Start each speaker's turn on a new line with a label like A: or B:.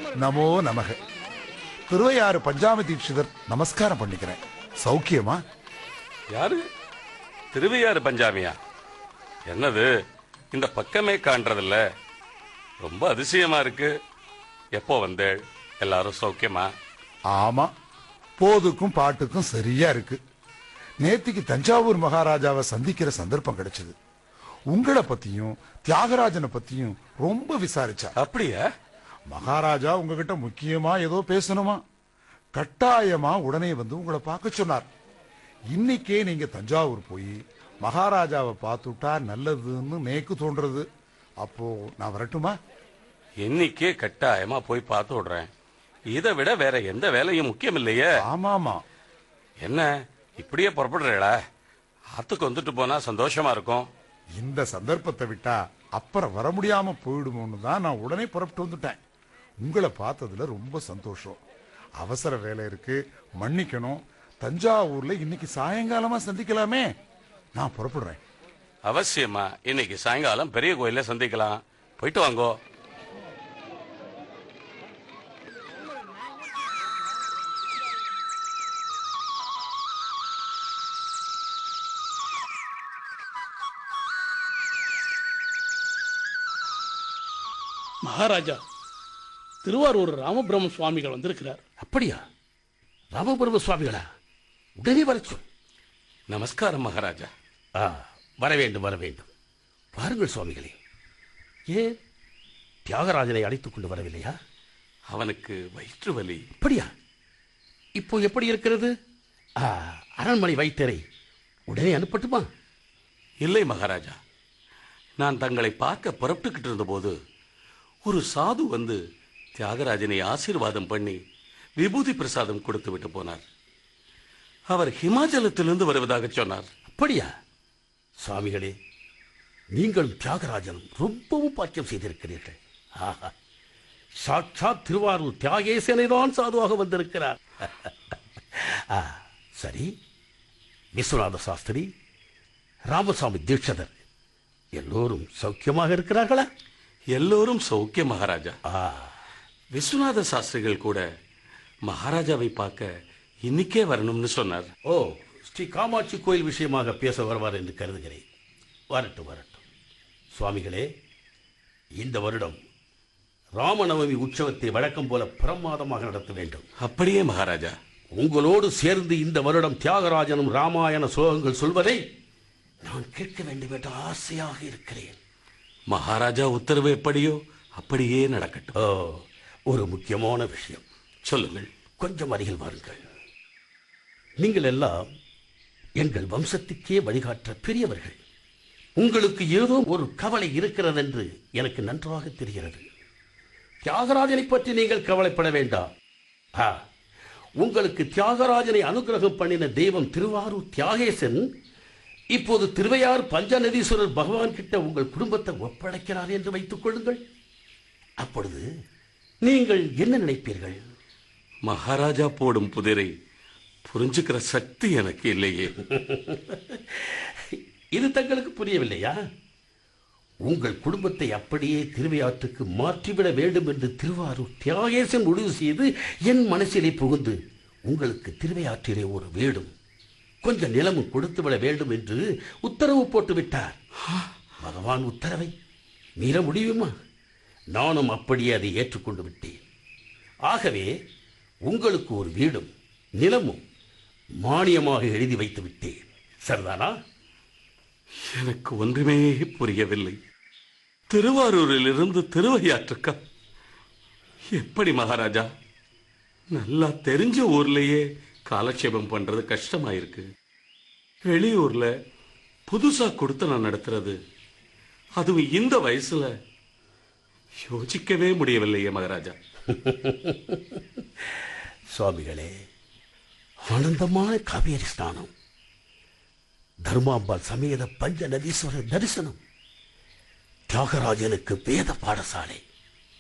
A: நமோ நமக திருவையாறு பஞ்சாமி தீட்சிதர் நமஸ்காரம் பண்ணிக்கிறேன் சௌக்கியமா
B: யாரு திருவையாறு பஞ்சாமியா என்னது இந்த பக்கமே காண்றதில்ல ரொம்ப அதிசயமா இருக்கு எப்போ வந்தேள் எல்லாரும் சௌக்கியமா
A: ஆமா போதுக்கும் பாட்டுக்கும் சரியா இருக்கு நேத்திக்கு தஞ்சாவூர் மகாராஜாவை சந்திக்கிற சந்தர்ப்பம் கிடைச்சது உங்களை பத்தியும் தியாகராஜனை பத்தியும் ரொம்ப விசாரிச்சா
B: அப்படியா
A: மகாராஜா உங்ககிட்ட முக்கியமா ஏதோ பேசணுமா கட்டாயமா உடனே வந்து உங்களை பார்க்க சொன்னார் இன்னைக்கே நீங்க தஞ்சாவூர் போய் மகாராஜாவை பார்த்துட்டா நல்லதுன்னு நேக்கு தோன்றது அப்போ நான் வரட்டுமா
B: இன்னைக்கே கட்டாயமா போய் பார்த்து விடுறேன் இதை விட வேற எந்த வேலையும் முக்கியம் இல்லையே
A: ஆமாமா
B: என்ன இப்படியே புறப்படுறீங்களா ஆத்துக்கு வந்துட்டு போனா சந்தோஷமா இருக்கும்
A: இந்த சந்தர்ப்பத்தை விட்டா அப்புறம் வர முடியாம போயிடுமோன்னு தான் நான் உடனே புறப்பட்டு வந்துட்டேன் உங்களை பார்த்ததுல ரொம்ப சந்தோஷம் அவசர வேலை இருக்கு மன்னிக்கணும் தஞ்சாவூர்ல இன்னைக்கு சாயங்காலமா சந்திக்கலாமே நான் புறப்படுறேன்
B: அவசியமா இன்னைக்கு சாயங்காலம் பெரிய கோயில்ல சந்திக்கலாம் போயிட்டு வாங்கோ
C: மகாராஜா திருவாரூர் ராமபிரம சுவாமிகள் வந்திருக்கிறார்
D: அப்படியா ராமபுரம் சுவாமிகளா உடனே வர சொல்
B: நமஸ்காரம் மகாராஜா
D: ஆ வர வேண்டும் வர வேண்டும் பாருங்கள் சுவாமிகளே ஏன் தியாகராஜனை அழைத்துக் கொண்டு வரவில்லையா
B: அவனுக்கு வயிற்று வலி
D: அப்படியா இப்போ எப்படி இருக்கிறது ஆ, அரண்மனை வைத்தரை உடனே அனுப்பட்டுமா
B: இல்லை மகாராஜா நான் தங்களை பார்க்க புறப்பட்டுக்கிட்டு இருந்தபோது ஒரு சாது வந்து தியாகராஜனை ஆசீர்வாதம் பண்ணி விபூதி பிரசாதம் கொடுத்து விட்டு போனார் அவர் ஹிமாச்சலத்திலிருந்து வருவதாக சொன்னார்
D: அப்படியா சுவாமிகளே நீங்களும் தியாகராஜனும் ரொம்பவும் பாக்கியம் செய்திருக்கிறீர்கள் ஆஹா சாட்சாத் திருவாரூர் தியாகேசனை தான் சாதுவாக வந்திருக்கிறார் ஆ, சரி விஸ்வநாத சாஸ்திரி ராமசாமி தீட்சதர் எல்லோரும் சௌக்கியமாக இருக்கிறார்களா
B: எல்லோரும் சௌக்கிய மகாராஜா
D: ஆ
B: விஸ்வநாத சாஸ்திரிகள் கூட மகாராஜாவை பார்க்க இன்னிக்கே வரணும்னு சொன்னார்
D: ஓ ஸ்ரீ காமாட்சி கோயில் விஷயமாக பேச வருவார் என்று கருதுகிறேன் வரட்டும் வரட்டும் சுவாமிகளே இந்த வருடம் ராமநவமி உற்சவத்தை வழக்கம் போல பிரமாதமாக நடத்த வேண்டும்
B: அப்படியே மகாராஜா
D: உங்களோடு சேர்ந்து இந்த வருடம் தியாகராஜனும் ராமாயண ஸ்லோகங்கள் சொல்வதை நான் கேட்க வேண்டும் என்ற ஆசையாக இருக்கிறேன்
B: மகாராஜா உத்தரவு எப்படியோ அப்படியே நடக்கட்டும்
D: ஓ ஒரு முக்கியமான விஷயம்
B: சொல்லுங்கள்
D: கொஞ்சம் அருகில் வாருங்கள் நீங்கள் எல்லாம் எங்கள் வம்சத்துக்கே வழிகாட்ட பெரியவர்கள் உங்களுக்கு ஏதோ ஒரு கவலை இருக்கிறது என்று எனக்கு நன்றாக தெரிகிறது தியாகராஜனை பற்றி நீங்கள் கவலைப்பட வேண்டாம் ஆ, உங்களுக்கு தியாகராஜனை அனுகிரகம் பண்ணின தெய்வம் திருவாரூர் தியாகேசன் இப்போது திருவையார் பஞ்சநதீஸ்வரர் பகவான் கிட்ட உங்கள் குடும்பத்தை ஒப்படைக்கிறார் என்று வைத்துக் கொள்ளுங்கள் அப்பொழுது நீங்கள் என்ன நினைப்பீர்கள்
B: மகாராஜா போடும் புதிரை புரிஞ்சுக்கிற சக்தி எனக்கு இல்லையே
D: இது தங்களுக்கு புரியவில்லையா உங்கள் குடும்பத்தை அப்படியே திருவையாற்றுக்கு மாற்றிவிட வேண்டும் என்று திருவாரூர் தியாகேசன் முடிவு செய்து என் மனசிலே புகுந்து உங்களுக்கு திருவையாற்றிலே ஒரு வீடும் கொஞ்சம் நிலமும் கொடுத்து விட வேண்டும் என்று உத்தரவு போட்டு விட்டார் பகவான் உத்தரவை மீற முடியுமா நானும் அப்படியே அதை ஏற்றுக்கொண்டு விட்டேன் ஆகவே உங்களுக்கு ஒரு வீடும் நிலமும் மானியமாக எழுதி வைத்து விட்டேன் சரிதானா
B: எனக்கு ஒன்றுமே புரியவில்லை திருவாரூரிலிருந்து திருவையாற்றுக்கா எப்படி மகாராஜா நல்லா தெரிஞ்ச ஊர்லயே காலட்சேபம் பண்றது கஷ்டமாயிருக்கு வெளியூர்ல புதுசா கொடுத்து நான் நடத்துறது அதுவும் இந்த வயசுல யோசிக்கவே முடியவில்லையே மகாராஜா
D: சுவாமிகளே ஆனந்தமான காவேரி ஸ்நானம் தர்மாம்பாள் சமேத பஞ்ச நதீஸ்வரர் தரிசனம் தியாகராஜனுக்கு வேத பாடசாலை